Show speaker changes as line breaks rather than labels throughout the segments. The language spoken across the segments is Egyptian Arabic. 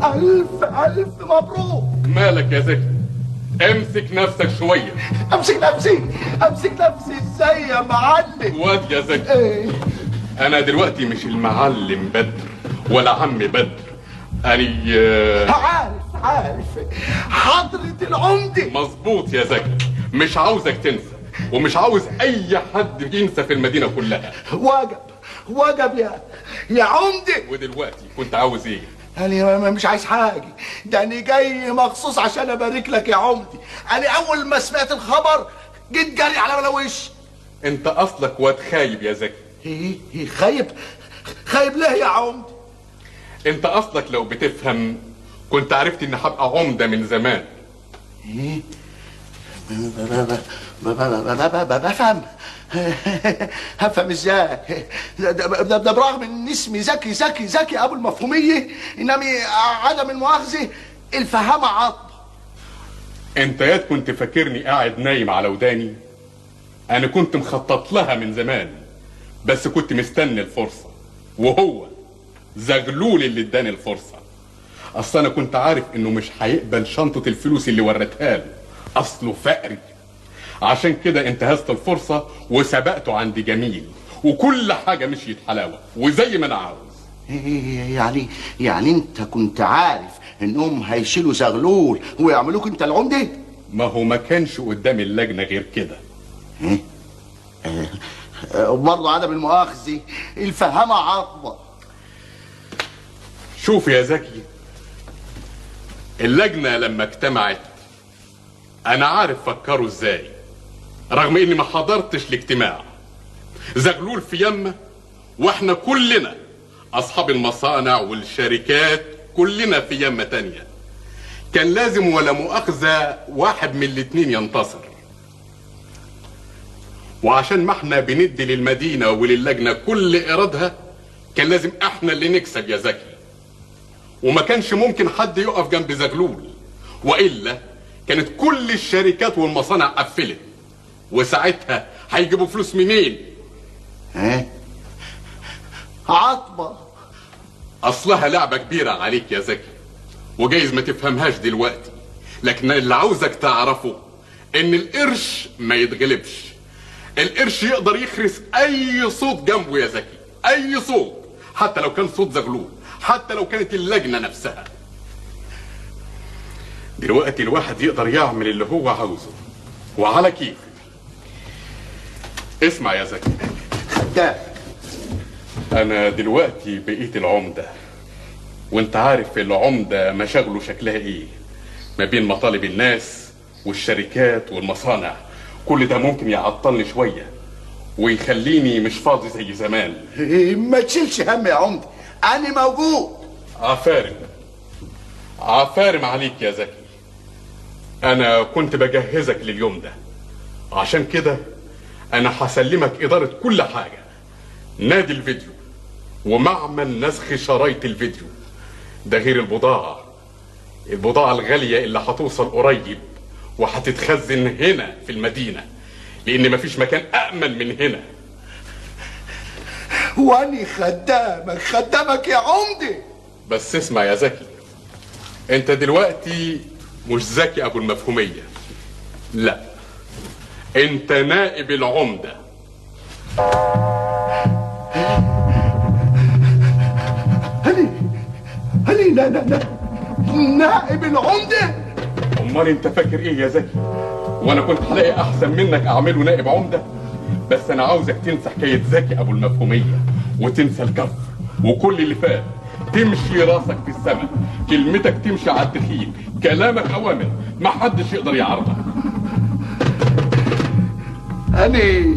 الف الف مبروك
مالك يا زكي امسك نفسك شويه
امسك نفسي امسك نفسي ازاي يا معلم
واد يا زكي
ايه
انا دلوقتي مش المعلم بدر ولا عم بدر اني آه،
عارف عارف حضرة العمدة
مظبوط يا زكي مش عاوزك تنسى ومش عاوز اي حد ينسى في المدينه كلها
وجب وجب يا يا عمدة
ودلوقتي كنت عاوز ايه
انا م- مش عايز حاجة ده انا جاي مخصوص عشان ابارك لك يا عمدي انا اول ما سمعت الخبر جيت جري على ولا وش
انت اصلك واد خايب يا زكي
ايه ايه خايب خايب ليه يا عمدي
انت اصلك لو بتفهم كنت عرفت اني هبقى عمده من زمان
ايه ب- ب- ب- ب- ب- ب- بفهم هفهم ازاي ده, ده, ده, ده برغم ان اسمي زكي زكي زكي ابو المفهوميه انما عدم المؤاخذه الفهامه عطبه
انت ياد كنت فاكرني قاعد نايم على وداني انا كنت مخطط لها من زمان بس كنت مستني الفرصة وهو زغلول اللي اداني الفرصة اصل انا كنت عارف انه مش هيقبل شنطة الفلوس اللي وريتها له اصله فقري عشان كده انتهزت الفرصة وسبقته عند جميل وكل حاجة مشيت حلاوة وزي ما انا عاوز
يعني يعني انت كنت عارف انهم هيشيلوا زغلول ويعملوك انت العمده
ما هو ما كانش قدام اللجنة غير كده
برضه عدم المؤاخذه الفهامه عطبه
شوف يا زكي اللجنة لما اجتمعت أنا عارف فكروا إزاي رغم إني ما حضرتش الاجتماع زغلول في يمة وإحنا كلنا أصحاب المصانع والشركات كلنا في يمة تانية كان لازم ولا مؤاخذة واحد من الاتنين ينتصر وعشان ما احنا بندي للمدينة وللجنة كل إيرادها كان لازم احنا اللي نكسب يا زكي وما كانش ممكن حد يقف جنب زغلول والا كانت كل الشركات والمصانع قفلت وساعتها هيجيبوا فلوس منين
ها عطبه
اصلها لعبه كبيره عليك يا زكي وجايز ما تفهمهاش دلوقتي لكن اللي عاوزك تعرفه ان القرش ما يتغلبش القرش يقدر يخرس اي صوت جنبه يا زكي اي صوت حتى لو كان صوت زغلول حتى لو كانت اللجنه نفسها دلوقتي الواحد يقدر يعمل اللي هو عاوزه وعلى كيف اسمع يا زكي
ده
انا دلوقتي بقيت العمده وانت عارف العمده مشاغله شكلها ايه ما بين مطالب الناس والشركات والمصانع كل ده ممكن يعطلني شويه ويخليني مش فاضي زي زمان
إيه، ما تشيلش هم يا عمدي انا موجود
عفارم عفارم عليك يا زكي انا كنت بجهزك لليوم ده عشان كده انا هسلمك ادارة كل حاجة نادي الفيديو ومعمل نسخ شرايط الفيديو ده غير البضاعة البضاعة الغالية اللي هتوصل قريب وهتتخزن هنا في المدينة لان مفيش مكان امن من هنا
واني خدامك خدامك يا عمدي
بس اسمع يا زكي انت دلوقتي مش زكي ابو المفهومية لا انت نائب العمدة
هني هني لا لا لا نائب العمده
امال انت فاكر ايه يا زكي وانا كنت هلاقي احسن منك اعمله نائب عمدة بس انا عاوزك تنسى حكاية زكي ابو المفهومية وتنسى الكفر وكل اللي فات تمشي راسك في السماء كلمتك تمشي على التخيل كلامك اوامر ما حدش يقدر يعرضك
هني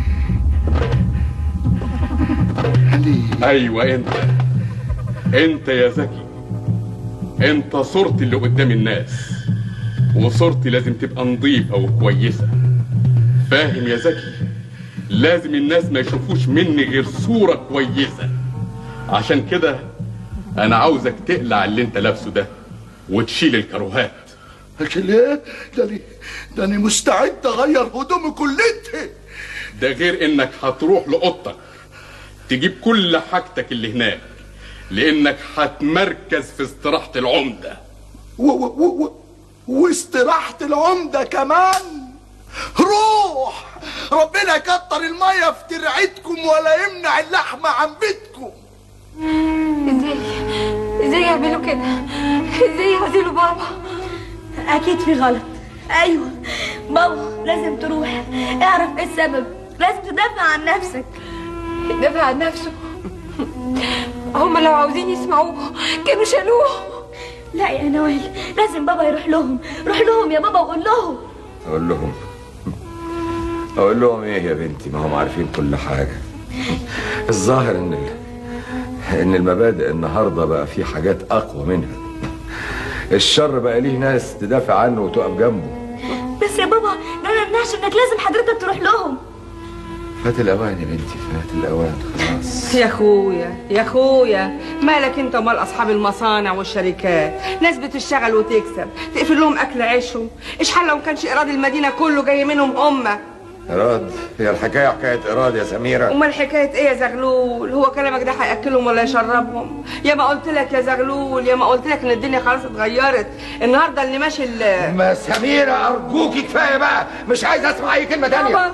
هني
ايوه انت انت يا زكي انت صورتي اللي قدام الناس وصورتي لازم تبقى نظيفة وكويسة فاهم يا زكي لازم الناس ما يشوفوش مني غير صورة كويسة عشان كده انا عاوزك تقلع اللي انت لابسه ده وتشيل الكروهات
لكن ليه ده أنا- ده انا مستعد اغير هدومي كلتها
ده غير انك هتروح لاوضتك تجيب كل حاجتك اللي هناك لانك هتمركز في استراحة العمدة
و و و و واستراحة العمدة كمان روح ربنا يكتر المية في ترعتكم ولا يمنع اللحمة عن بيتكم
ازاي ازاي يعملوا كده ازاي يعزلوا بابا
اكيد في غلط ايوه بابا لازم تروح اعرف ايه السبب لازم تدافع عن نفسك
يدافع عن نفسه هم لو عاوزين يسمعوه كانوا شالوه
لا يا نوال لازم بابا يروح لهم روح لهم يا بابا وقول لهم
اقول لهم اقول لهم ايه يا بنتي ما هم عارفين كل حاجه الظاهر ان ال... ان المبادئ النهارده بقى في حاجات اقوى منها الشر بقى ليه ناس تدافع عنه وتقف جنبه
بس يا بابا ده ما يمنعش انك لازم حضرتك تروح لهم
فات الاوان يا بنتي فات الاوان خلاص
يا اخويا يا اخويا مالك انت ومال اصحاب المصانع والشركات ناس بتشتغل وتكسب تقفل لهم اكل عيشهم ايش حال لو ما كانش ايراد المدينه كله جاي منهم هم
ايراد هي الحكايه حكايه ايراد يا سميره
امال حكايه ايه يا زغلول هو كلامك ده هياكلهم ولا يشربهم يا ما قلت لك يا زغلول يا ما قلت لك ان الدنيا خلاص اتغيرت النهارده اللي ماشي ال-
ما سميره ارجوكي كفايه بقى مش عايز اسمع اي كلمه تانية
بابا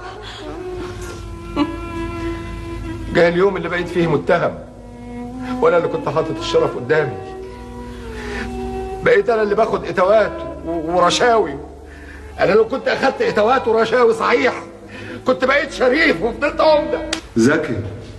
جاي اليوم اللي بقيت فيه متهم وانا اللي كنت حاطط الشرف قدامي بقيت انا اللي باخد اتوات و- ورشاوي انا لو كنت اخدت اتوات ورشاوي صحيح كنت بقيت شريف وفضلت عمده
زكي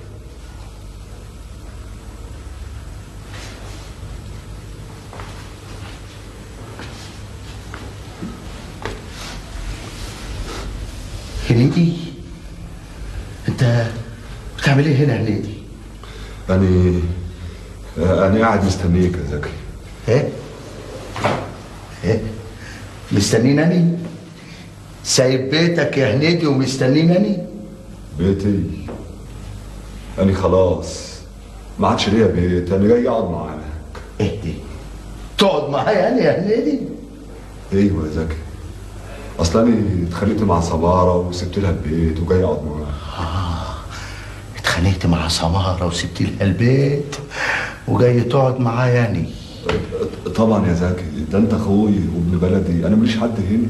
هنيدي انت بتعمل ايه هنا يا هنيدي؟
أنا أنا قاعد مستنيك يا زكي
ايه؟ ايه؟ مستنينني؟ سايب بيتك يا هنيدي ومستنينني؟
بيتي أنا خلاص ما عادش ليا بيت أنا جاي أقعد معاك
اهدي تقعد معايا انا يا هنيدي؟
أيوة يا زكي أصل أنا اتخانقت مع سمارة وسبت لها البيت وجاي أقعد معاها
اتخانقت مع سمارة وسبت لها البيت وجاي تقعد معايا اني
طبعا يا زكي ده أنت أخوي وابن بلدي أنا مش حد هنا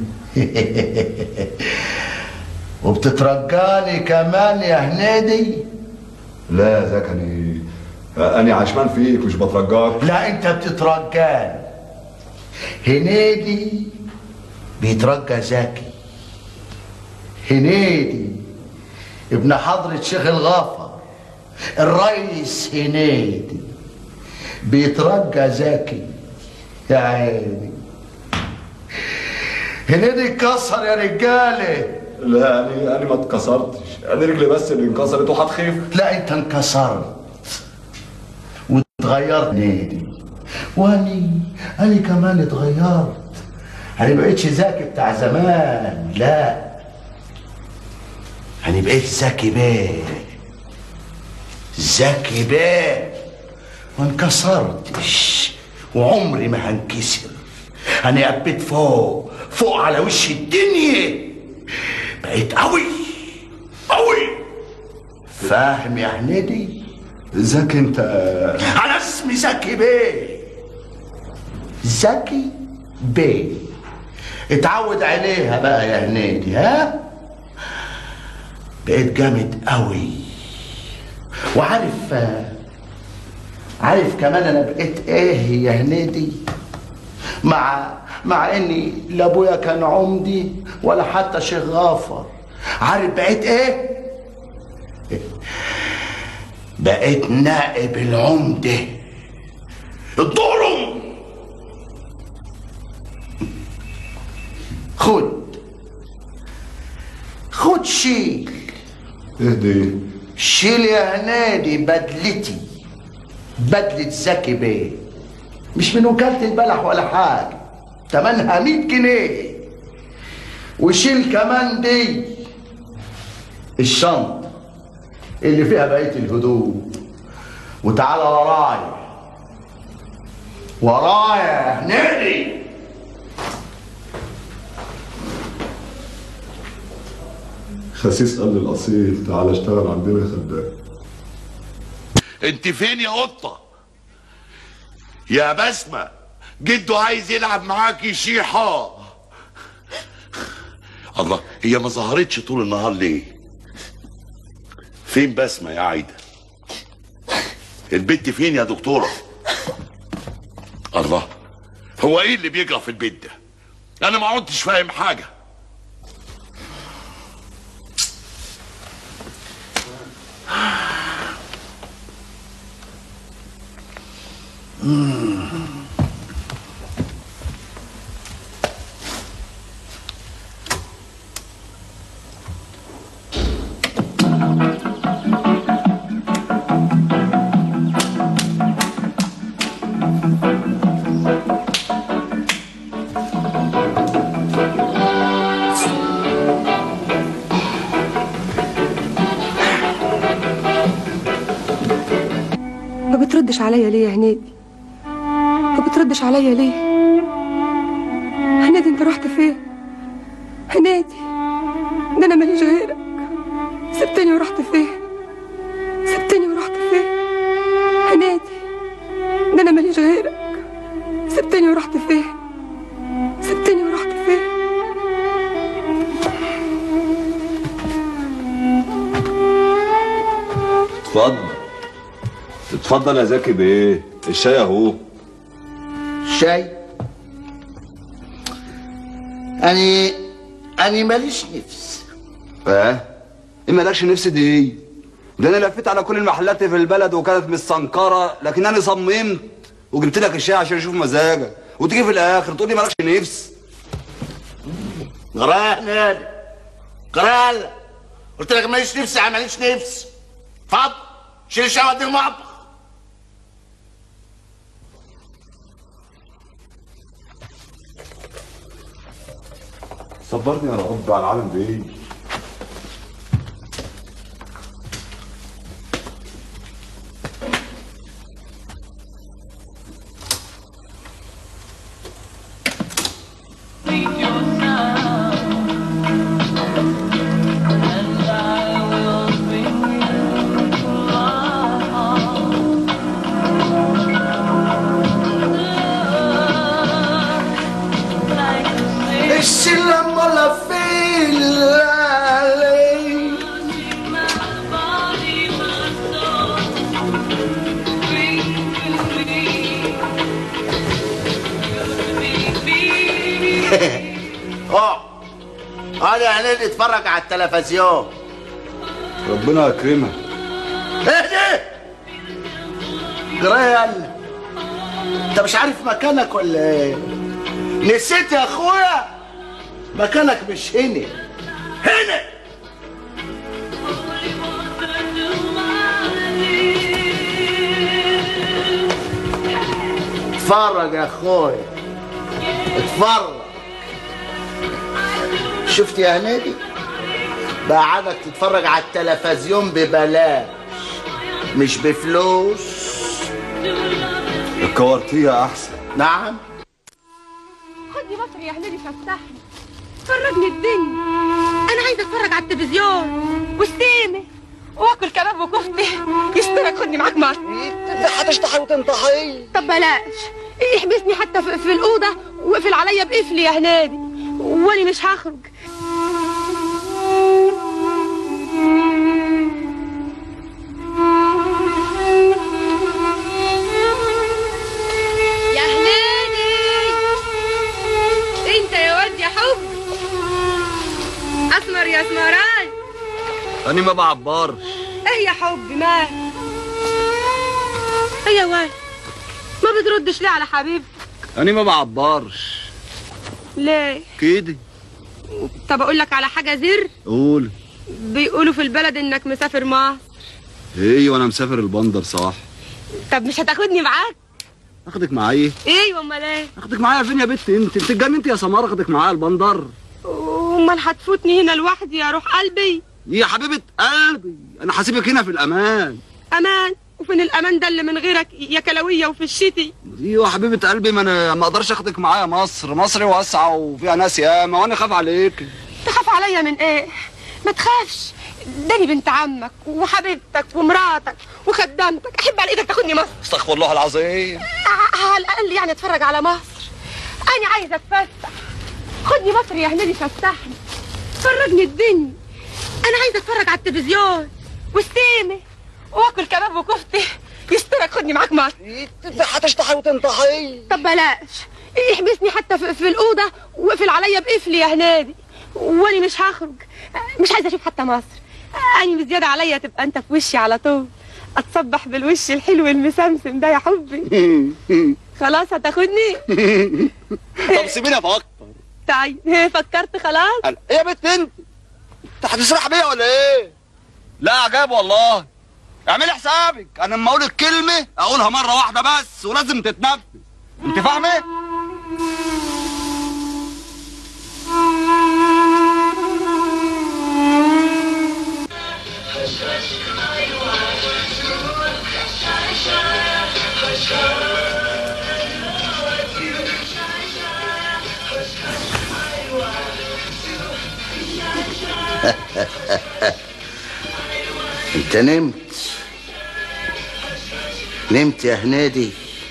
وبتترجاني كمان يا هنيدي
لا يا زكي أنا أنا عشمان فيك مش بترجاك
لا انت بتترجاني هنيدي بيترجى زكي هنيدي ابن حضرة شيخ الغفر الرئيس هنيدي بيترجى زكي يا عيني هنيدي اتكسر يا رجاله
لا أنا أنا ما اتكسرتش أنا رجلي بس اللي انكسرت وهتخيف
لا انت انكسرت واتغيرت هنيدي واني اني كمان اتغيرت انا بقيتش زكي بتاع زمان لا انا بقيت زكي بيه زكي بيه ما انكسرتش وعمري ما هنكسر انا قبيت فوق فوق على وش الدنيا بقيت قوي قوي فاهم يا هنيدي
زكي أنت
انا اسمي زكي بيه زكي بيه اتعود عليها بقى يا هنيدي ها بقيت جامد قوي وعارف عارف كمان انا بقيت ايه يا هنيدي مع مع اني لا ابويا كان عمدي ولا حتى شيخ غافر عارف بقيت ايه بقيت نائب العمده الظلم خد خد شيل
اهدي
شيل يا هنادي بدلتي بدلة زكي بيه مش من وكالة البلح ولا حاجة تمنها 100 جنيه وشيل كمان دي الشنطة اللي فيها بقية الهدوم وتعالى ورايا ورايا يا هنادي
خسيس قال للأصيل تعالى اشتغل عندنا خدام
انت فين يا قطة يا بسمة جده عايز يلعب معاكي شيحة الله هي ما ظهرتش طول النهار ليه فين بسمة يا عايدة البت فين يا دكتورة الله هو ايه اللي بيجرى في البيت ده انا ما عدتش فاهم حاجة
ما بتردش عليا ليه يا هنيدي ما بتردش عليا ليه هنيدي انت رحت فين هنيدي ده انا ماليش غيرك سبتني ورحت فين سبتني ورحت فين هنيدي ده انا ماليش غيرك سبتني ورحت فين سبتني ورحت فين
اتفضل اتفضل يا زكي بايه الشاي اهو
شاي أني أني ماليش نفس
اه ايه مالكش نفس دي ايه ده انا لفيت على كل المحلات في البلد وكانت مستنكره لكن انا صممت وجبت لك الشاي عشان اشوف مزاجك وتيجي في الاخر تقول لي مالكش نفس
قراءة نادي قراءة قلت لك ماليش نفس يعني ماليش نفس اتفضل شيل الشاي وديه المطبخ
صبرني يا رب على العالم بايه
السلم ولا في الليل اه انا هنيجي اتفرج على التلفزيون
ربنا يكرمك
ايه ده جريال انت مش عارف مكانك ولا ايه نسيت يا اخويا مكانك مش هنا هنا اتفرج يا اخويا اتفرج شفت يا هنادي بقعدك تتفرج على التلفزيون ببلاش مش بفلوس
الكوارتيه احسن
نعم
خدني مصر يا هنيدي فتحني فرجني الدنيا انا عايزه اتفرج على التلفزيون والسينما واكل كباب وكفته يسترك خدني معاك مصر
هتشطحي وتنطحي
طب بلاش احبسني حتى في, في الاوضه واقفل عليا بقفل يا هنادي وانا مش هخرج يا هنادي انت يا واد يا حب اسمر يا اسمران
انا ما بعبرش
ايه يا حبي مال ايه يا واد ما بتردش ليه على حبيبي
انا ما بعبرش
ليه
كده
طب اقول لك على حاجه زر
قول
بيقولوا في البلد انك مسافر مصر
ايه وانا مسافر البندر صح
طب مش هتاخدني معاك
اخدك معايا
ايوه امال ايه
اخدك معايا فين يا بت انت انت اتجننت يا سمار اخدك معايا البندر
امال هتفوتني هنا لوحدي يا روح قلبي
يا حبيبه قلبي انا هسيبك هنا في الامان
امان وفين الامان ده اللي من غيرك يا كلاويه وفي الشتي
ايوه حبيبه قلبي ما انا ما اقدرش اخدك معايا مصر مصر واسعه وفيها ناس ياما وانا خاف عليك
تخاف عليا من ايه ما تخافش داني بنت عمك وحبيبتك ومراتك وخدامتك احب على ايدك تاخدني مصر
استغفر الله العظيم
ع- على الاقل يعني اتفرج على مصر انا عايزه اتفسح خدني مصر يا هنادي فسحني فرجني الدنيا انا عايزه اتفرج على التلفزيون واستيمه واكل كباب وكفته يسترك خدني معاك مصر
هتشطحي وتنطحي
طب بلاش يحبسني حتى في, في الاوضه واقفل عليا بقفل يا هنادي وانا مش هخرج مش عايزه اشوف حتى مصر اني بزياده عليا تبقى انت في وشي على طول اتصبح بالوش الحلو المسمسم ده يا حبي خلاص هتاخدني
طب سيبيني افكر
طيب فكرت خلاص
ايه يا بنت انت انت هتسرح بيا ولا ايه لا عجاب والله اعملي حسابك انا لما اقول الكلمه اقولها مره واحده بس ولازم تتنفذ انت فاهمه
انت نمت نمت يا هنادي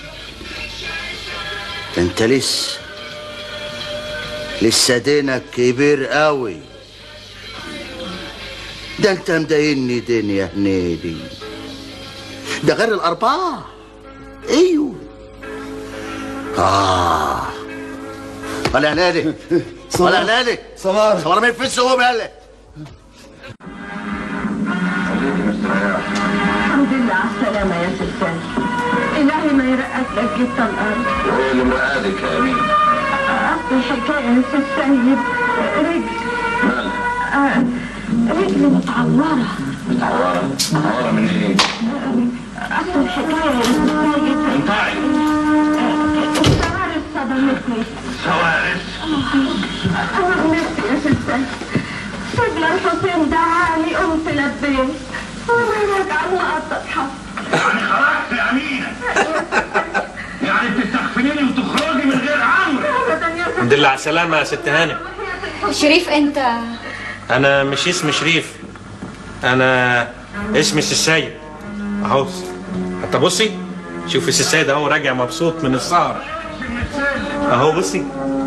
ده انت لسه لسه دينك كبير قوي ده انت مضايقني دين يا هنادي ده غير الاربعه ايوه اه ولا يا هنادي ولا يا هنادي
سمار
سمارة مين في السوق يلا
الحمد لله على السلامة يا سلسال إلهي ما يرقد لك جبت الأرض
وايه اللي مرقدك يا امين
أصل الحكاية يا سيد سيد رجل آه، رجلي متعورة
متعوره متعوره من ايه
أصل الحكاية يا سيد سيد
انطعي
السوارس صدمتني
سوارس
أنا نفسي يا سيد سيد سيدنا الحسين دعاني قمت لبيت وأنا راجعة وقعدت أضحك
يعني خرجت يا امينه يعني بتستغفليني وتخرجي من غير امر
أبدا يا سيد
الحمد لله على السلامة يا ست هانم
شريف انت
أنا مش اسمي شريف أنا اسمي السيد أهو حتى بصي شوفي السيد أهو راجع مبسوط من السهر أهو بصي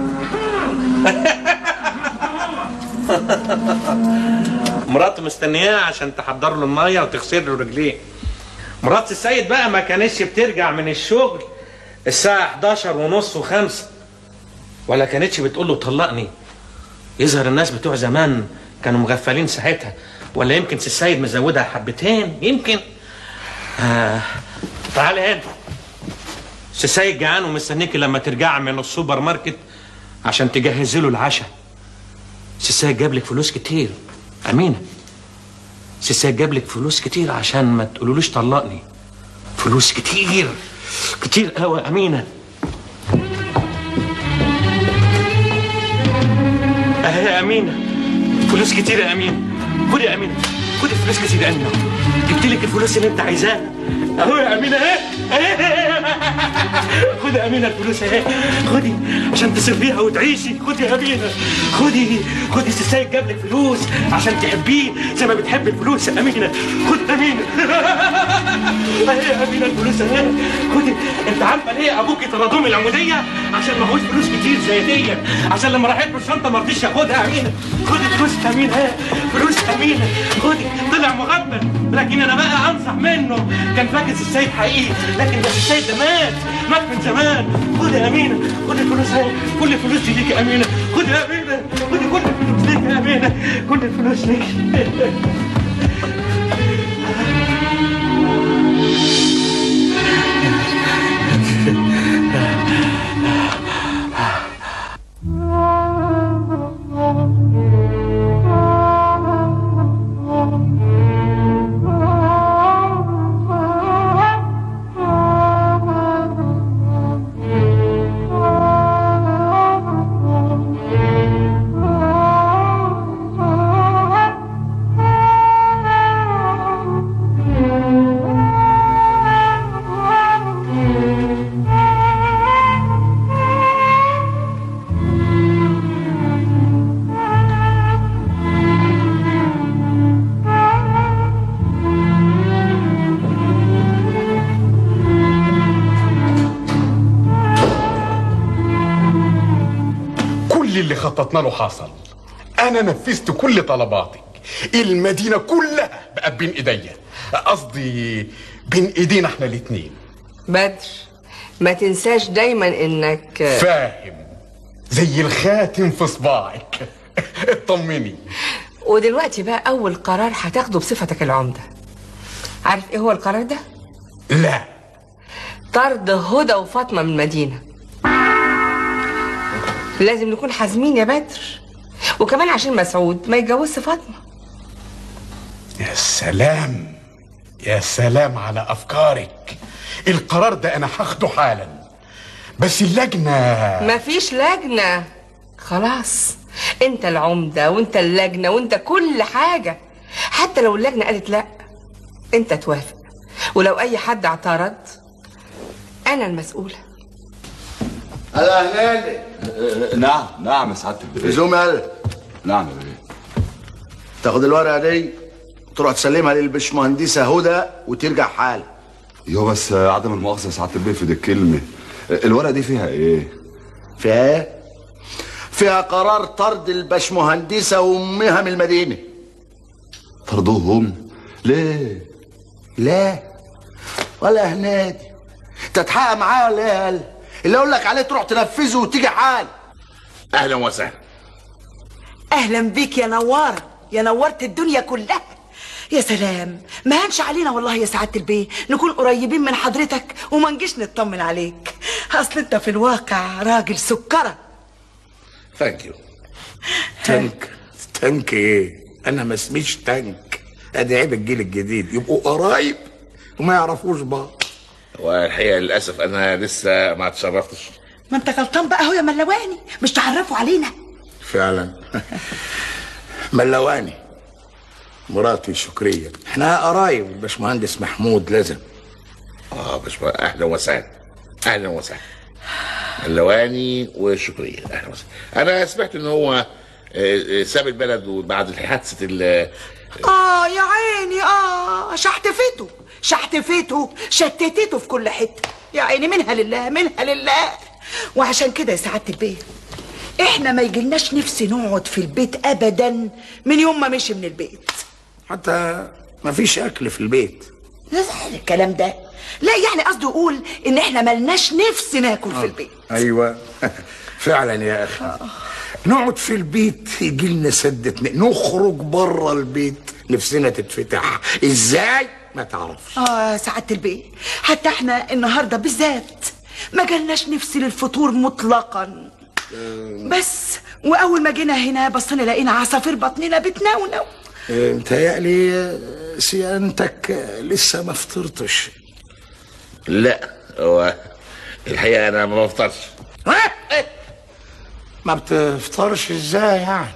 مراته مستنياه عشان تحضر له المية وتغسل له رجليه مرات السيد بقى ما كانتش بترجع من الشغل الساعة 11 ونص وخمسة ولا كانتش بتقول له طلقني يظهر الناس بتوع زمان كانوا مغفلين ساعتها ولا يمكن سي السيد مزودها حبتين يمكن آه. تعالي هنا سي السيد جعان ومستنيكي لما ترجعي من السوبر ماركت عشان تجهزي له العشاء سي السيد جاب لك فلوس كتير امينه سي السيد جاب لك فلوس كتير عشان ما تقولولوش طلقني فلوس كتير كتير قوي امينه اهي يا امينه فلوس كتير يا امينه خدي يا امينه خدي فلوس كتير يا امينه جبت لك الفلوس اللي انت عايزاها اهو يا امينه اهي اهي خدي يا امينه الفلوس اهي خدي عشان تصرفيها وتعيشي خدي يا امينه خدي خدي السيد جاب لك فلوس عشان تحبيه زي ما بتحب الفلوس يا امينه خد يا امينه اهي يا امينه الفلوس اهي خدي انت عارفه ليه ابوكي طردوه من العموديه عشان معهوش فلوس كتير زي دي عشان لما راحت له الشنطه ما رضيش ياخدها يا امينه خدي فلوس يا امينه اهي فلوس يا امينه خدي طلع مغفل لكن انا بقى انصح منه كان فاكر السيد حقيقي لكن بس السيد ده مات مات من زمان خدي يا امينه خدي الفلوس اهي كل الفلوس دي ليك يا امينه خدي يا امينه خدي كل الفلوس ليك يا امينه كل الفلوس ليك
Thank you.
كل اللي خططنا له حصل انا نفذت كل طلباتك المدينه كلها بقت بين ايديا قصدي بين ايدينا احنا الاتنين
بدر ما تنساش دايما انك
فاهم زي الخاتم في صباعك اطمني
ودلوقتي بقى اول قرار هتاخده بصفتك العمده عارف ايه هو القرار ده
لا
طرد هدى وفاطمه من المدينه لازم نكون حازمين يا بدر وكمان عشان مسعود ما يتجوزش فاطمه
يا سلام يا سلام على افكارك القرار ده انا هاخده حالا بس اللجنه
مفيش لجنه خلاص انت العمده وانت اللجنه وانت كل حاجه حتى لو اللجنه قالت لا انت توافق ولو اي حد اعترض انا المسؤوله
هلا هلالي
نعم نعم يا سعاده البيه
لزوم يلا
نعم يا بيه
تاخد الورقه دي وتروح تسلمها للبشمهندسه هدى وترجع حالك
يو بس عدم المؤاخذه يا سعاده البيه في دي الكلمه الورقه دي فيها ايه
فيها ايه؟ فيها قرار طرد البشمهندسه وامها من المدينه
طردوهم ليه
لا ولا هنادي تتحقق معايا ولا ايه يا هلا؟ اللي اقول لك عليه تروح تنفذه وتيجي حال
اهلا وسهلا
اهلا بيك يا نواره يا نورت الدنيا كلها يا سلام ما هنش علينا والله يا سعاده البيه نكون قريبين من حضرتك وما نجيش نطمن عليك اصل انت في الواقع راجل سكره
ثانك يو تانك تانك ايه انا ما اسميش تانك ادي عيب الجيل الجديد يبقوا قرايب وما يعرفوش بعض والحقيقه للاسف انا لسه ما اتشرفتش
ما انت غلطان بقى اهو يا ملواني مش تعرفوا علينا
فعلا ملواني مراتي شكرية احنا قرايب الباشمهندس محمود لازم اه باشمهندس اهلا وسهلا اهلا وسهلا ملواني وشكرية اهلا وسهلا انا سمعت ان هو آه، آه، ساب البلد وبعد حادثة ال
اه يا عيني اه شحتفته شحتفته شتتته في كل حته يا عيني منها لله منها لله وعشان كده يا سعاده البيت احنا ما يجيلناش نفس نقعد في البيت ابدا من يوم ما مشي من البيت
حتى ما فيش اكل في البيت
لا صحيح الكلام ده لا يعني قصده يقول ان احنا ملناش نفس ناكل في البيت
ايوه فعلا يا اخي نقعد في البيت يجي لنا سدة ن- نخرج بره البيت نفسنا تتفتح ازاي ما تعرفش
اه سعاده البيت حتى احنا النهارده بالذات ما جالناش نفس للفطور مطلقا بس واول ما جينا هنا بصينا لقينا عصافير بطننا بتنونو
آه، متهيألي آه، سيانتك آه، لسه ما فطرتش لا هو الحقيقة أنا ما بفطرش ما بتفطرش ازاي يعني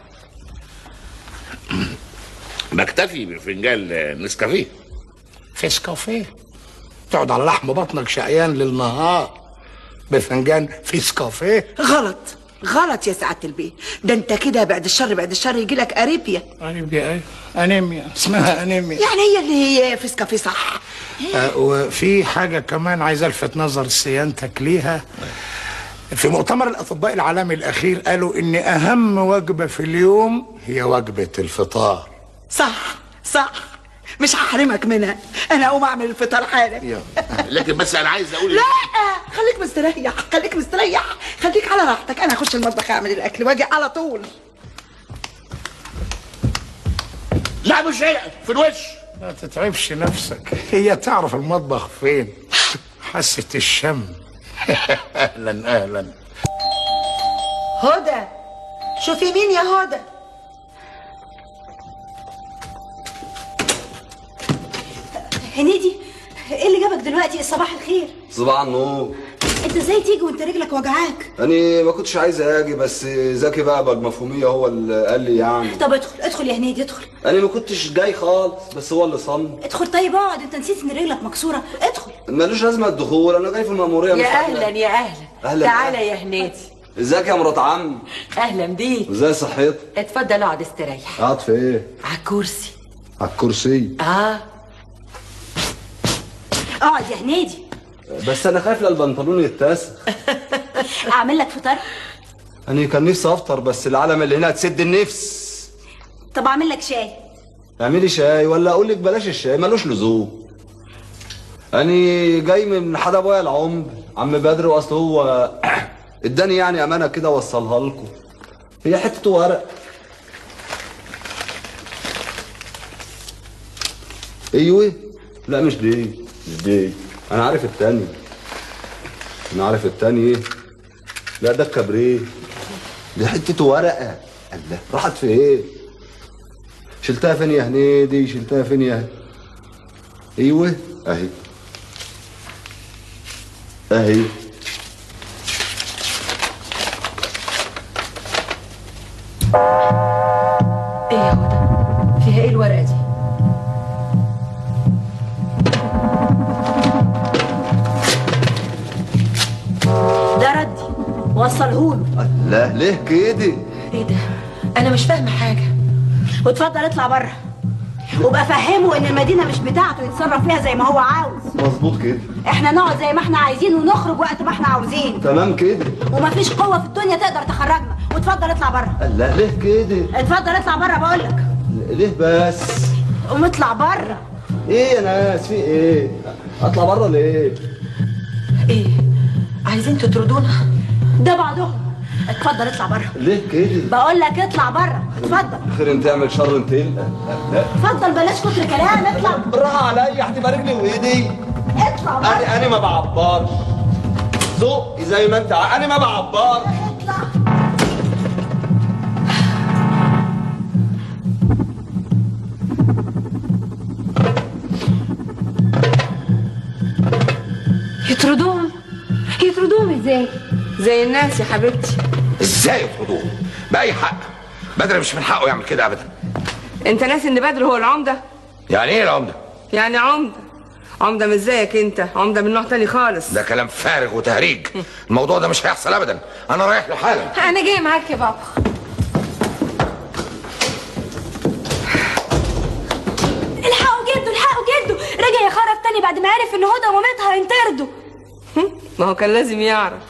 بكتفي بفنجان نسكافيه فيسكافيه تقعد على لحم بطنك شقيان للنهار بفنجان فيسكافيه
غلط غلط يا سعاده البيت ده انت كده بعد الشر بعد الشر يجي لك اريبيا
انيميا ايه انيميا اسمها انيميا
يعني هي اللي هي فيسكافيه صح
آه، وفي حاجة كمان عايز ألفت نظر سيانتك ليها في مؤتمر الأطباء العالمي الأخير قالوا إن أهم وجبة في اليوم هي وجبة الفطار
صح صح مش هحرمك منها انا اقوم اعمل الفطار حالا
لكن بس أنا عايز أقول
لا خليك مستريح خليك مستريح خليك على راحتك انا هخش المطبخ اعمل الاكل واجي على طول
لا مش هي في الوش ما تتعبش نفسك هي تعرف المطبخ فين حاسة الشم أهلا أهلا
هدى شوفي مين يا هدى
هنيدي ايه اللي جابك دلوقتي صباح الخير
صباح النور
انت ازاي تيجي وانت رجلك وجعاك
انا ما كنتش عايز اجي بس زكي بقى بالمفهوميه هو اللي قال لي يعني
طب ادخل ادخل يا هنيدي ادخل
انا ما كنتش جاي خالص بس هو اللي صمم
ادخل طيب اقعد انت نسيت ان رجلك مكسوره ادخل
مالوش لازمه الدخول انا جاي في المأموريه مش
يا
عارف-
اهلا يا اهلا
أهلاً.
تعالى يا هنيدي
ازيك يا مرات عم
اهلا بيك
ازاي صحتك
اتفضل اقعد استريح
قاعد في ايه
على الكرسي
على الكرسي
اه
اقعد يا هنيدي
بس انا خايف لا البنطلون يتسخ
اعمل لك فطار
انا كان نفسي افطر بس العلم اللي هنا هتسد النفس
طب اعمل لك شاي
اعملي شاي ولا اقول لك بلاش الشاي ملوش لزوم اني جاي من حد ابويا العمر عم بدر واصل هو اداني يعني امانه كده اوصلها لكم هي حته ورق ايوه لا مش دي مش دي انا عارف التاني انا عارف التاني ايه لا ده الكبريت دي حته ورقه الله راحت في ايه شلتها فين يا هنيدي شلتها فين يا ايوه اهي اهي
ايه يا هدى فيها ايه الورقه دي ده ردي وصلهوله
لا ليه كده
ايه ده انا مش فاهمه حاجه واتفضل اطلع بره وابقى فهمه ان المدينه مش بتاعته يتصرف فيها زي ما هو عاوز
مظبوط كده
احنا نقعد زي ما احنا عايزين ونخرج وقت ما احنا عاوزين
تمام كده
ومفيش قوه في الدنيا تقدر تخرجنا واتفضل اطلع بره
لا ليه كده
اتفضل اطلع بره بقول لك
ليه بس
قوم اطلع بره
ايه يا ناس في ايه اطلع بره ليه
ايه عايزين تطردونا ده بعضهم اتفضل اطلع بره
ليه كده
بقول لك اطلع بره اتفضل
خير انت تعمل شر انت لا لا
اتفضل بلاش كتر كلام اطلع
بالراحه عليا هتبقى رجلي وايدي
اطلع بره
انا انا ما بعبرش ذوقي زي ما انت ع- انا ما بعبرش
اطلع يطردوهم يطردوهم ازاي
زي الناس يا حبيبتي
ازاي يطردوه باي حق بدر مش من حقه يعمل كده ابدا
انت ناسي ان بدر هو العمده
يعني ايه العمده
يعني عمده عمده مش زيك انت عمده من نوع تاني خالص
ده كلام فارغ وتهريج الموضوع ده مش هيحصل ابدا انا رايح له حالا
انا جاي معاك يا بابا
الحقوا جدو الحقوا جدو رجع يخرف تاني بعد ما عرف ان هدى ومامتها هينطردوا
ما هو كان لازم يعرف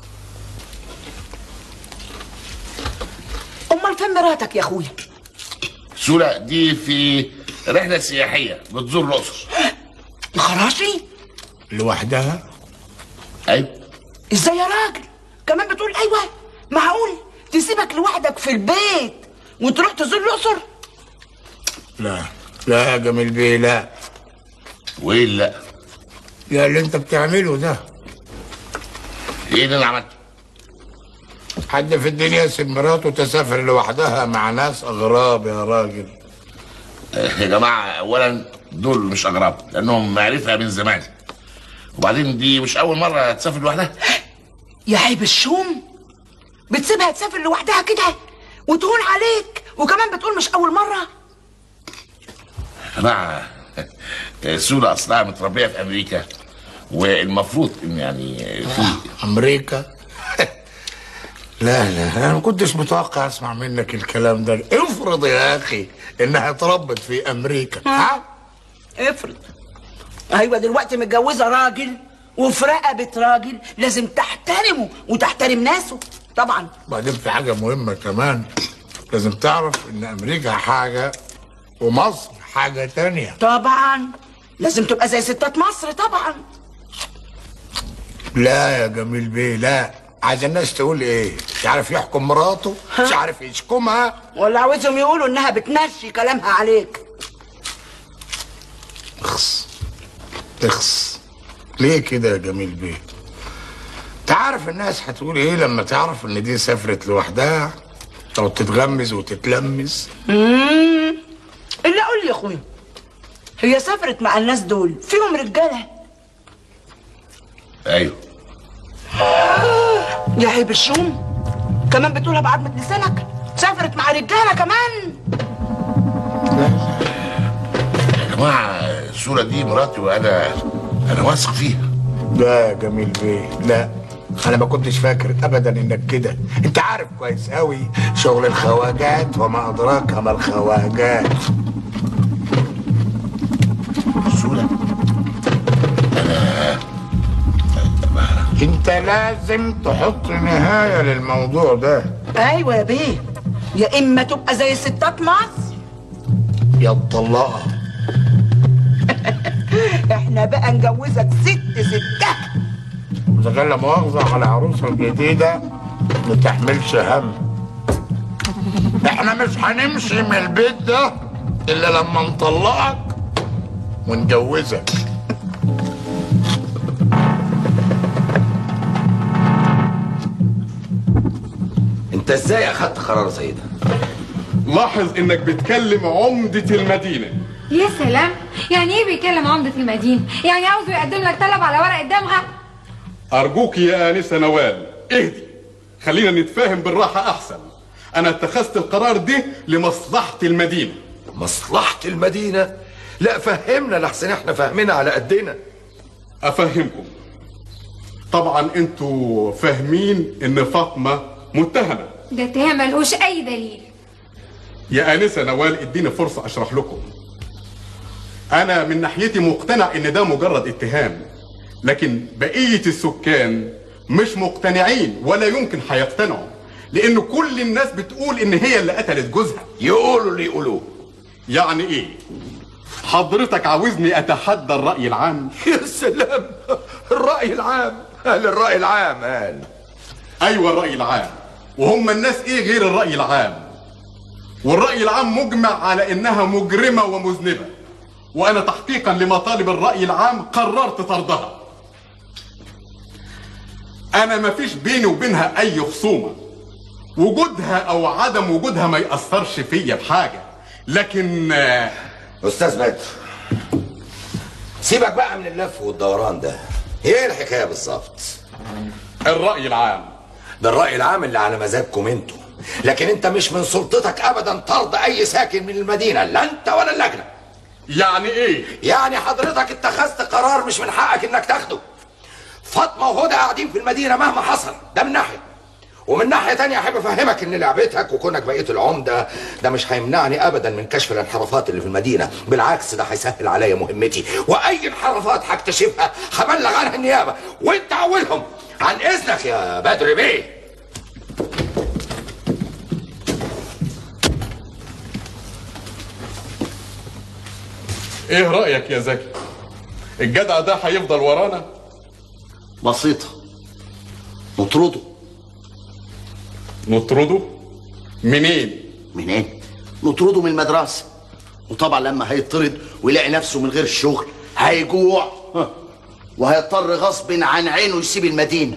امال فين مراتك يا اخويا
سولا دي في رحله سياحيه بتزور الاقصر
الخراشي
لوحدها ايوه
ازاي يا راجل كمان بتقول ايوه معقول تسيبك لوحدك في البيت وتروح تزور الاقصر
لا لا يا جميل بيه لا وايه لا
يا اللي انت بتعمله ده
ايه اللي انا عملته
حد في الدنيا يسيب مراته تسافر لوحدها مع ناس اغراب يا راجل
يا جماعه اولا دول مش اغراب لانهم معرفه من زمان وبعدين دي مش اول مره تسافر لوحدها
يا عيب الشوم بتسيبها تسافر لوحدها كده وتهون عليك وكمان بتقول مش اول مره
يا جماعه سولا اصلها متربيه في امريكا والمفروض ان يعني في
امريكا لا لا انا ما كنتش متوقع اسمع منك الكلام ده افرض يا اخي انها اتربت في امريكا ها
افرض ايوه دلوقتي متجوزه راجل وفي رقبه راجل لازم تحترمه وتحترم ناسه طبعا
بعدين في حاجه مهمه كمان لازم تعرف ان امريكا حاجه ومصر حاجه تانية
طبعا لازم تبقى زي ستات مصر طبعا
لا يا جميل بيه لا عايز الناس تقول ايه يعرف يحكم مراته مش عارف يشكمها
ولا عاوزهم يقولوا انها بتمشي كلامها عليك
اخس اخس ليه كده يا جميل بيه تعرف الناس هتقول ايه لما تعرف ان دي سافرت لوحدها او تتغمز وتتلمس
امم الا قول لي يا اخويا هي سافرت مع الناس دول فيهم رجاله
ايوه
يا عيب الشوم كمان بتقولها بعضمة لسانك سافرت مع رجاله كمان
يا جماعه سولا دي مراتي وانا انا واثق فيها
لا يا جميل بيه لا انا ما كنتش فاكر ابدا انك كده انت عارف كويس قوي شغل الخواجات وما ادراك ما الخواجات
سولا
انت لازم تحط نهاية للموضوع ده
ايوه يا بيه يا اما تبقى زي ستات مصر
يا تطلقها
احنا بقى نجوزك ست ستات
اذا كان لا مؤاخذة على عروسة الجديدة ما تحملش هم احنا مش هنمشي من البيت ده الا لما نطلقك ونجوزك
انت ازاي اخدت قرار زي ده
لاحظ انك بتكلم عمدة المدينة
يا سلام يعني ايه بيكلم عمدة المدينة يعني عاوزه يقدم لك طلب على ورق دمغة
ارجوك يا انسة نوال اهدي خلينا نتفاهم بالراحة احسن انا اتخذت القرار ده لمصلحة المدينة
مصلحة المدينة لا فهمنا لحسن احنا فاهمينها على قدنا
افهمكم طبعا انتوا فاهمين ان فاطمة متهمة
ده اتهام ملهوش اي دليل
يا انسة نوال اديني فرصة اشرح لكم انا من ناحيتي مقتنع ان ده مجرد اتهام لكن بقية السكان مش مقتنعين ولا يمكن هيقتنعوا لان كل الناس بتقول ان هي اللي قتلت جوزها
يقولوا اللي يقولوه
يعني ايه حضرتك عاوزني اتحدى الرأي العام
يا سلام الرأي العام قال الرأي العام قال
ايوه الرأي العام وهم الناس ايه غير الرأي العام والرأي العام مجمع على انها مجرمة ومذنبة وانا تحقيقا لمطالب الرأي العام قررت طردها انا مفيش بيني وبينها اي خصومة وجودها او عدم وجودها ما يأثرش فيا بحاجة لكن آه،
استاذ بدر سيبك بقى من اللف والدوران ده هي ايه الحكايه بالظبط
الرأي العام
ده الرأي العام اللي على مزاجكم انتوا لكن انت مش من سلطتك ابدا طرد اي ساكن من المدينه لا انت ولا اللجنه
يعني ايه
يعني حضرتك اتخذت قرار مش من حقك انك تاخده فاطمه وهدى قاعدين في المدينه مهما حصل ده من ناحيه ومن ناحيه تانية احب افهمك ان لعبتك وكونك بقيت العمده ده مش هيمنعني ابدا من كشف الانحرافات اللي في المدينه بالعكس ده هيسهل عليا مهمتي واي انحرافات هكتشفها هبلغ عنها النيابه وانت اولهم عن اذنك يا بدر بيه
ايه رأيك يا زكي الجدع ده هيفضل ورانا
بسيطة نطرده
نطرده منين
منين نطرده من المدرسة وطبعا لما هيطرد ويلاقي نفسه من غير شغل هيجوع ها، وهيضطر غصب عن عينه يسيب المدينة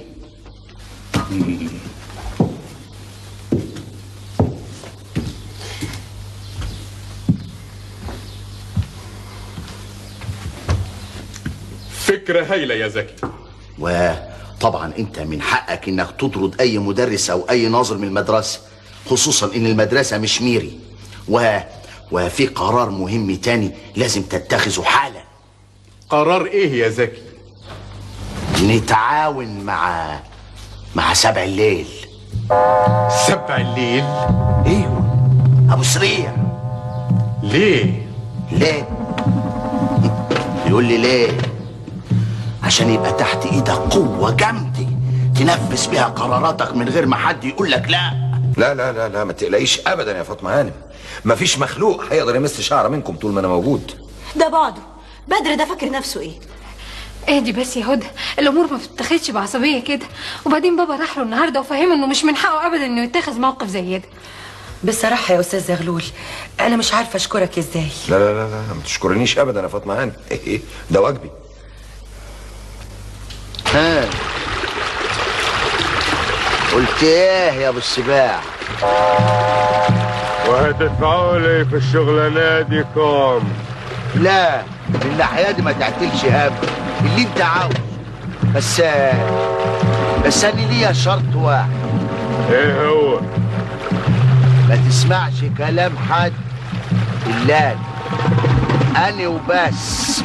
فكرة هايلة يا زكي
وطبعا انت من حقك انك تطرد اي مدرس او اي ناظر من المدرسة خصوصا ان المدرسة مش ميري و... وفي قرار مهم تاني لازم تتخذه حالا
قرار ايه يا زكي
نتعاون مع مع سبع الليل
سبع الليل
ايوه ابو سريع
ليه
ليه يقول لي ليه عشان يبقى تحت ايدك قوة جامدة تنفذ بيها قراراتك من غير ما حد يقول لك لا
لا لا لا لا ما تقلقيش ابدا يا فاطمه هانم مفيش مخلوق هيقدر يمس شعر منكم طول ما انا موجود
ده بعده بدر ده فاكر نفسه ايه
اهدي بس يا هدى الامور ما بتتاخدش بعصبيه كده وبعدين بابا راح له النهارده وفهمه انه مش من حقه ابدا انه يتخذ موقف زي ده
بصراحة يا أستاذ زغلول أنا مش عارفة أشكرك إزاي
لا لا لا لا ما تشكرنيش ابدا يا فاطمه هانم إيه، ده واجبي
ها قلت ايه يا ابو السباع
وهتدفعوا لي في الشغلانه دي كام
لا من ناحية دي ما تعتلش هم اللي انت عاوز بس بس انا ليا شرط واحد
ايه هو
ما تسمعش كلام حد الا أنا. انا وبس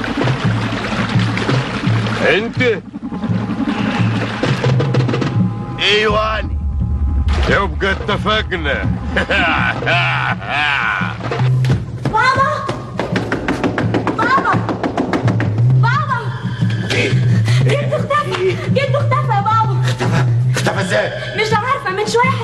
انت
ايوه انا
يبقى اتفقنا
بابا بابا بابا جدو اختفى جدو اختفى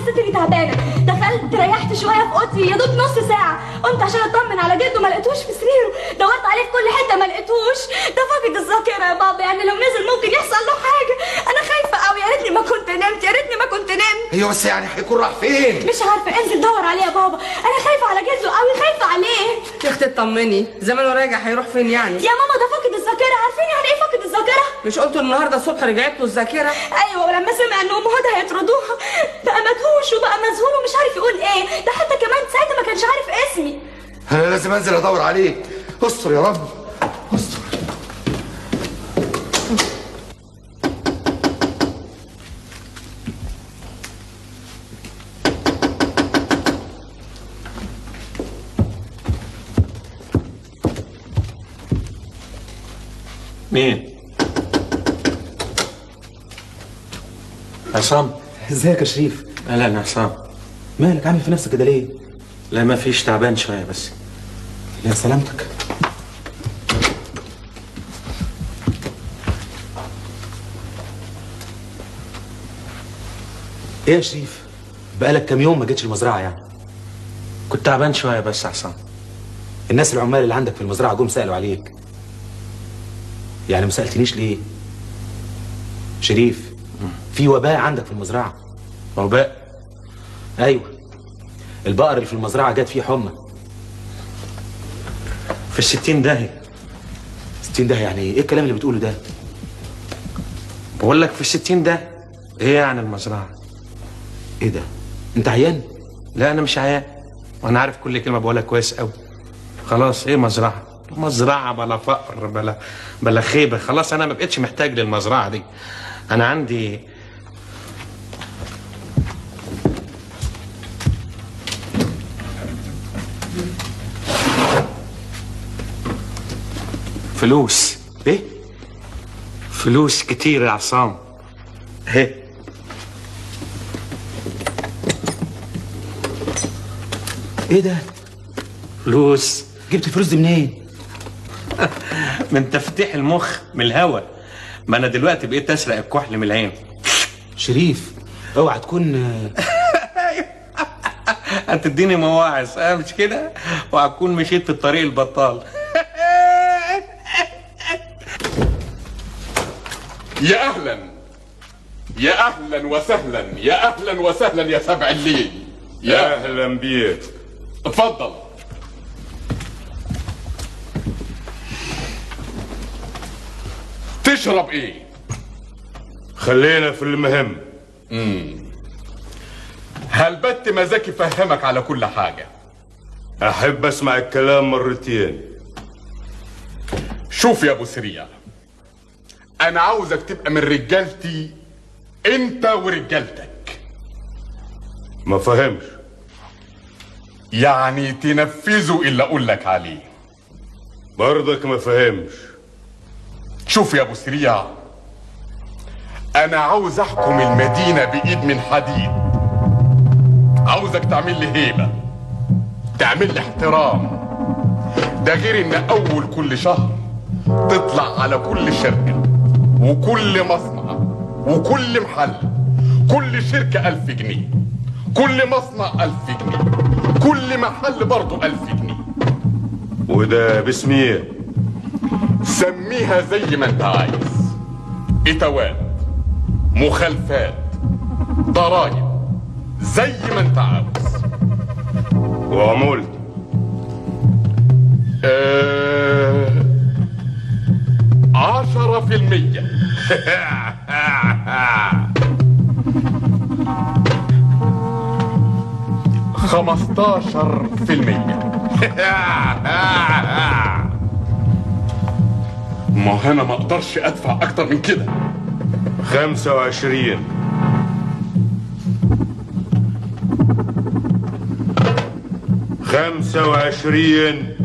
حسيت اني تعبانه دخلت ريحت شويه في اوضتي يا دوب نص ساعه قمت عشان اطمن على جده ما لقيتوش في سريره دورت عليه في كل حته ما لقيتوش ده فاقد الذاكره يا بابا يعني لو نزل ممكن يحصل له حاجه انا خايفه قوي يا ريتني ما كنت نمت يا ريتني ما كنت نمت
ايوه بس يعني هيكون راح فين
مش عارفه انزل دور عليه يا بابا انا خايفه على جده قوي خايفه عليه
يا اختي اطمني زمانه راجع هيروح فين يعني
يا ماما ده فاقد الذاكره عارفين يعني ايه فاقد الذاكره
مش قلتوا النهارده الصبح رجعت له الذاكره
ايوه ولما سمع ان ام هدى هيطردوها بقى مدهوش وبقى مذهول ومش عارف يقول ايه ده حتى كمان ساعتها ما كانش عارف اسمي
انا لازم انزل ادور عليه استر يا رب
مين؟ عصام
ازيك يا شريف
اهلا عصام
مالك عامل في نفسك كده ليه
لا ما فيش تعبان شويه بس
يا سلامتك ايه يا شريف بقالك كام يوم ما جيتش المزرعه يعني
كنت تعبان شويه بس يا عصام
الناس العمال اللي عندك في المزرعه جم سالوا عليك يعني ما سالتنيش ليه شريف في وباء عندك في المزرعه
وباء
ايوه البقر اللي في المزرعه جات فيه حمى
في الستين داهية
ستين ده يعني ايه الكلام اللي بتقوله ده
بقول لك في الستين ده ايه يعني المزرعه
ايه ده انت عيان
لا انا مش عيان وانا عارف كل كلمه بقولها كويس قوي خلاص ايه مزرعه مزرعه بلا فقر بلا بلا خيبه خلاص انا ما بقتش محتاج للمزرعه دي انا عندي فلوس
ايه
فلوس كتير يا عصام اهي
ايه ده
فلوس
جبت الفلوس دي منين
من تفتيح المخ من الهوا ما انا دلوقتي بقيت اسرق الكحل من العين
شريف اوعى تكون
هتديني مواعظ اه مش كده وهتكون مشيت في الطريق البطال
يا اهلا يا اهلا وسهلا يا اهلا وسهلا يا سبع الليل يا
اهلا بيك
اتفضل تشرب ايه
خلينا في المهم
امم هل بت مزاكي فهمك على كل حاجه
احب اسمع الكلام مرتين
شوف يا ابو سريع انا عاوزك تبقى من رجالتي انت ورجالتك
ما فهمش
يعني تنفذوا اللي اقول لك عليه
برضك ما فهمش
شوف يا ابو سريع انا عاوز احكم المدينه بايد من حديد عاوزك تعمل لي هيبه تعمل لي احترام ده غير ان اول كل شهر تطلع على كل شركه وكل مصنع وكل محل كل شركه ألف جنيه كل مصنع ألف جنيه كل محل برضه ألف جنيه
وده باسمي
سميها زي ما انت عايز اتوات مخالفات ضرائب زي ما انت عاوز
وعمولت
آه عشرة في المية خمستاشر في المية ما هو انا ما اقدرش ادفع اكتر من كده
خمسة وعشرين خمسة وعشرين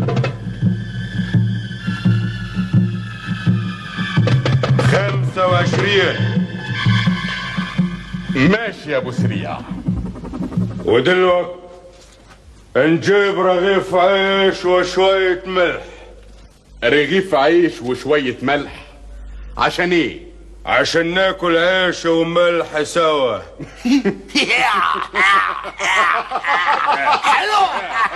خمسة وعشرين
ماشي يا ابو سريع
ودلوقتي نجيب رغيف عيش وشوية ملح
رغيف عيش وشوية ملح عشان ايه
عشان ناكل عيش وملح سوا
حلو